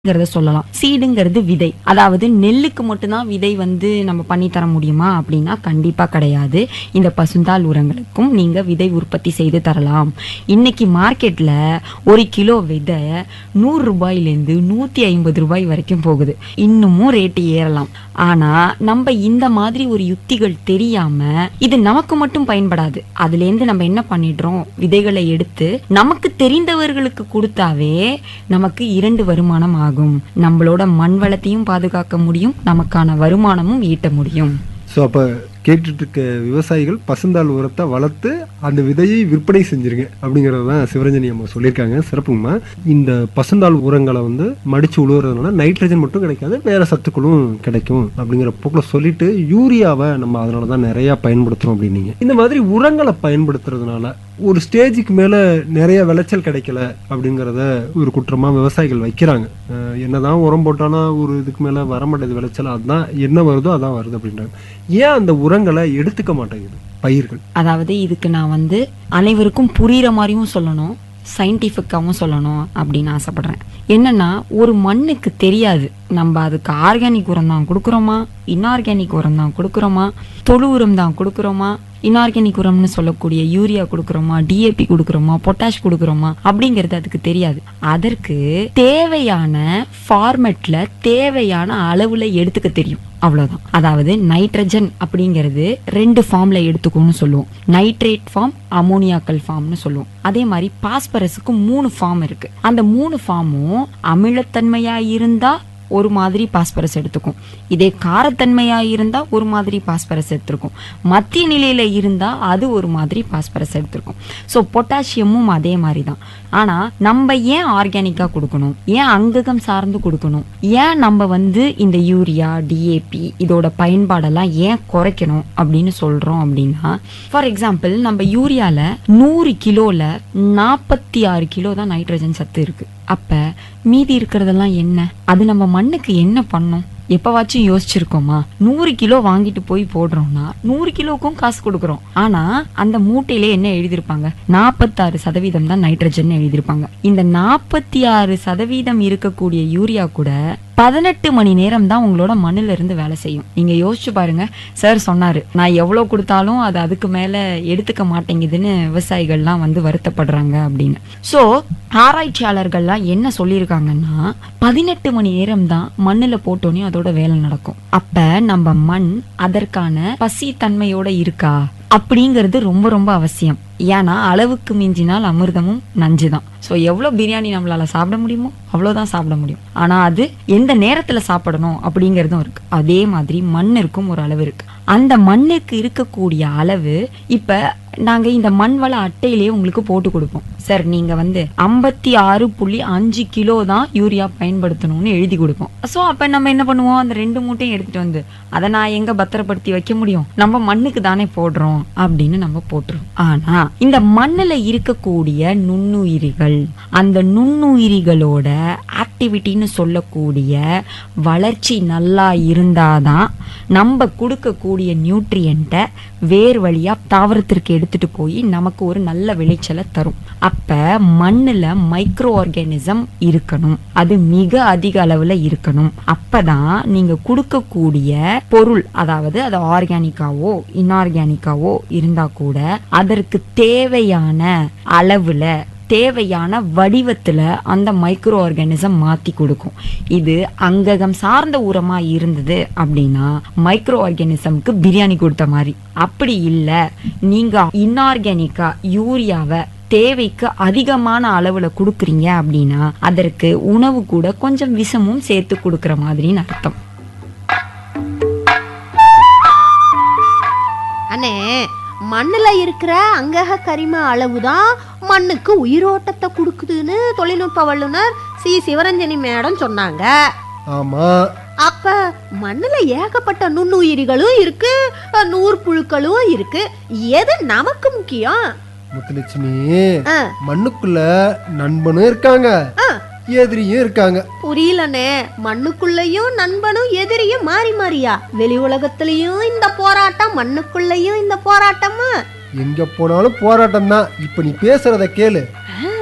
ங்கிறத சொல்லலாம் சீடுங்கிறது விதை அதாவது நெல்லுக்கு மட்டும்தான் விதை வந்து நம்ம பண்ணி தர முடியுமா அப்படின்னா கண்டிப்பா கிடையாது இந்த பசுந்தாள் உரங்களுக்கும் நீங்க விதை உற்பத்தி செய்து தரலாம் இன்னைக்கு மார்க்கெட்ல ஒரு கிலோ விதை நூறு ரூபாயிலேருந்து நூத்தி ஐம்பது ரூபாய் வரைக்கும் போகுது இன்னமும் ரேட்டு ஏறலாம் ஆனா நம்ம இந்த மாதிரி ஒரு யுக்திகள் தெரியாம இது நமக்கு மட்டும் பயன்படாது அதுல இருந்து நம்ம என்ன பண்ணிடுறோம் விதைகளை எடுத்து நமக்கு தெரிந்தவர்களுக்கு கொடுத்தாவே நமக்கு இரண்டு வருமானம் ஆகும் நம்மளோட மண் வளத்தையும் பாதுகாக்க முடியும் நமக்கான வருமானமும் ஈட்ட முடியும் ஸோ அப்போ கேட்டுட்டு இருக்க விவசாயிகள் பசுந்தாள் உரத்தை வளர்த்து அந்த விதையை விற்பனை செஞ்சிருங்க அப்படிங்கிறது தான் சிவரஞ்சனி அம்மா சொல்லியிருக்காங்க சிறப்புங்கம்மா இந்த பசுந்தாள் உரங்களை வந்து மடிச்சு உழுவுறதுனால நைட்ரஜன் மட்டும் கிடைக்காது வேற சத்துக்களும் கிடைக்கும் அப்படிங்கிற போக்கில் சொல்லிட்டு யூரியாவை நம்ம அதனால தான் நிறையா பயன்படுத்துகிறோம் அப்படின்னீங்க இந்த மாதிரி உரங்களை பயன்படுத்துறதுனால ஒரு ஸ்டேஜுக்கு மேலே நிறைய விளைச்சல் கிடைக்கல அப்படிங்கிறத ஒரு குற்றமாக விவசாயிகள் வைக்கிறாங்க அஹ் என்னதான் உரம் போட்டாலும் ஒரு இதுக்கு மேலே வர மாட்டேது விளைச்சல் அதுதான் என்ன வருதோ அதான் வருது அப்படின்றாங்க ஏன் அந்த உரங்களை எடுத்துக்க மாட்டேங்குது பயிர்கள் அதாவது இதுக்கு நான் வந்து அனைவருக்கும் புரியுற மாதிரியும் சொல்லணும் சயின்டிஃபிக்காகவும் சொல்லணும் அப்படின்னு ஆசைப்படுறேன் என்னன்னா ஒரு மண்ணுக்கு தெரியாது நம்ம அதுக்கு ஆர்கானிக் உரம் தான் கொடுக்குறோமா இன்ஆர்கானிக் உரம் தான் கொடுக்குறோமா தொழு உரம் தான் கொடுக்குறோமா இன்ஆர்கானிக் உரம்னு சொல்லக்கூடிய யூரியா கொடுக்குறோமா டிஏபி கொடுக்குறோமா பொட்டாஷ் கொடுக்குறோமா அப்படிங்கிறது அதுக்கு தெரியாது அதற்கு தேவையான ஃபார்மெட்ல தேவையான அளவுல எடுத்துக்க தெரியும் அவ்வளவுதான் அதாவது நைட்ரஜன் அப்படிங்கிறது ரெண்டு ஃபார்ம்ல எடுத்துக்கோன்னு சொல்லுவோம் நைட்ரேட் ஃபார்ம் அமோனியாக்கல் ஃபார்ம்னு சொல்லுவோம் அதே மாதிரி பாஸ்பரஸுக்கு மூணு ஃபார்ம் இருக்கு அந்த மூணு ஃபார்மும் அமிலத்தன்மையா இருந்தா ஒரு மாதிரி பாஸ்பரஸ் எடுத்துக்கும் இதே காரத்தன்மையா இருந்தா ஒரு மாதிரி பாஸ்பரஸ் எடுத்திருக்கும் மத்திய நிலையில இருந்தா அது ஒரு மாதிரி பாஸ்பரஸ் எடுத்திருக்கும் ஸோ பொட்டாசியமும் அதே மாதிரி தான் ஆனா நம்ம ஏன் ஆர்கானிக்கா கொடுக்கணும் ஏன் அங்ககம் சார்ந்து கொடுக்கணும் ஏன் நம்ம வந்து இந்த யூரியா டிஏபி இதோட பயன்பாடெல்லாம் ஏன் குறைக்கணும் அப்படின்னு சொல்றோம் அப்படின்னா ஃபார் எக்ஸாம்பிள் நம்ம யூரியால நூறு கிலோல நாற்பத்தி ஆறு கிலோ தான் நைட்ரஜன் சத்து இருக்கு அப்ப மீதி இருக்கிறதெல்லாம் என்ன அது நம்ம மண்ணுக்கு என்ன பண்ணும் எப்பவாச்சும் யோசிச்சிருக்கோமா நூறு கிலோ வாங்கிட்டு போய் போடுறோம்னா நூறு கிலோக்கும் காசு கொடுக்குறோம் ஆனா அந்த மூட்டையில என்ன எழுதியிருப்பாங்க நாற்பத்தாறு சதவீதம் தான் நைட்ரஜன் எழுதியிருப்பாங்க இந்த நாற்பத்தி ஆறு சதவீதம் இருக்கக்கூடிய யூரியா கூட பதினெட்டு மணி நேரம் தான் உங்களோட மண்ணுல இருந்து வேலை செய்யும் நீங்க யோசிச்சு பாருங்க சார் சொன்னாரு நான் எவ்வளவு கொடுத்தாலும் அது அதுக்கு மேல எடுத்துக்க மாட்டேங்குதுன்னு விவசாயிகள்லாம் வந்து வருத்தப்படுறாங்க அப்படின்னு சோ ஆராய்ச்சியாளர்கள்லாம் என்ன சொல்லியிருக்காங்கன்னா பதினெட்டு மணி நேரம் தான் மண்ணுல போட்டோன்னே அதோட வேலை நடக்கும் அப்ப நம்ம மண் அதற்கான பசி தன்மையோட இருக்கா அப்படிங்கிறது ரொம்ப ரொம்ப அவசியம் ஏன்னா அளவுக்கு மிஞ்சினால் அமிர்தமும் நஞ்சு தான் ஸோ எவ்வளோ பிரியாணி நம்மளால சாப்பிட முடியுமோ அவ்வளோதான் சாப்பிட முடியும் ஆனா அது எந்த நேரத்துல சாப்பிடணும் அப்படிங்கிறதும் இருக்கு அதே மாதிரி மண்ணிற்கும் ஒரு அளவு இருக்கு அந்த மண்ணுக்கு இருக்கக்கூடிய அளவு இப்ப நாங்க இந்த மண் வள அட்டையிலேயே உங்களுக்கு போட்டு கொடுப்போம் சார் நீங்க வந்து ஐம்பத்தி ஆறு புள்ளி அஞ்சு கிலோ தான் யூரியா பயன்படுத்தணும்னு எழுதி கொடுப்போம் ஸோ அப்ப நம்ம என்ன பண்ணுவோம் அந்த ரெண்டு மூட்டையும் எடுத்துட்டு வந்து அதை நான் எங்க பத்திரப்படுத்தி வைக்க முடியும் நம்ம மண்ணுக்கு தானே போடுறோம் அப்படின்னு நம்ம போட்டுருவோம் ஆனா இந்த மண்ணுல இருக்கக்கூடிய நுண்ணுயிரிகள் அந்த நுண்ணுயிரிகளோட ஆக்டிவிட்டின்னு சொல்லக்கூடிய வளர்ச்சி நல்லா இருந்தாதான் நம்ம கொடுக்கக்கூடிய நியூட்ரியண்ட்டை வேர் வழியா தாவரத்திற்கு எடுத்துட்டு போய் நமக்கு ஒரு நல்ல விளைச்சலை தரும் அப்ப மண்ணுல மைக்ரோ ஆர்கானிசம் இருக்கணும் அது மிக அதிக அளவுல இருக்கணும் அப்பதான் நீங்க கொடுக்கக்கூடிய பொருள் அதாவது அது ஆர்கானிக்காவோ இன்ஆர்கானிக்காவோ இருந்தா கூட அதற்கு தேவையான அளவுல தேவையான வடிவத்துல அந்த மைக்ரோ ஆர்கானிசம் மாத்தி கொடுக்கும் இது அங்ககம் சார்ந்த உரமா இருந்தது அப்படின்னா மைக்ரோ ஆர்கானிசம்க்கு பிரியாணி கொடுத்த மாதிரி அப்படி இல்ல நீங்க இன்ஆர்கானிக்கா யூரியாவை தேவைக்கு அதிகமான அளவுல கொடுக்குறீங்க அப்படின்னா அதற்கு உணவு கூட கொஞ்சம் விஷமும் சேர்த்து கொடுக்குற மாதிரின்னு அர்த்தம் அண்ணே மண்ணுல இருக்கிற அங்கக கரிம அளவுதான் மண்ணுக்கு உயிரோட்டத்தை கொடுக்குதுன்னு தொழில்நுட்ப வல்லுனர் சி சிவரஞ்சனி மேடம் சொன்னாங்க ஆமா அப்ப மண்ணுல ஏகப்பட்ட நுண்ணுயிரிகளும் இருக்கு அஹ், நூற்புழுக்களும் இருக்கு எது நமக்கு முக்கியம் முத்துலட்சுமி ஆ. மண்ணுக்குள்ள நண்பனும் இருக்காங்க ஆ. எதிரியும் இருக்காங்க புரியலண்ணே மண்ணுக்குள்ளேயும் நண்பனும் எதிரியும் மாறி மாறியா வெளி உலகத்திலயும் இந்த போராட்டம் மண்ணுக்குள்ளேயும் இந்த போராட்டமா எங்க போனாலும் போராட்டம் தான் இப்ப நீ பேசுறத கேளு ஆ,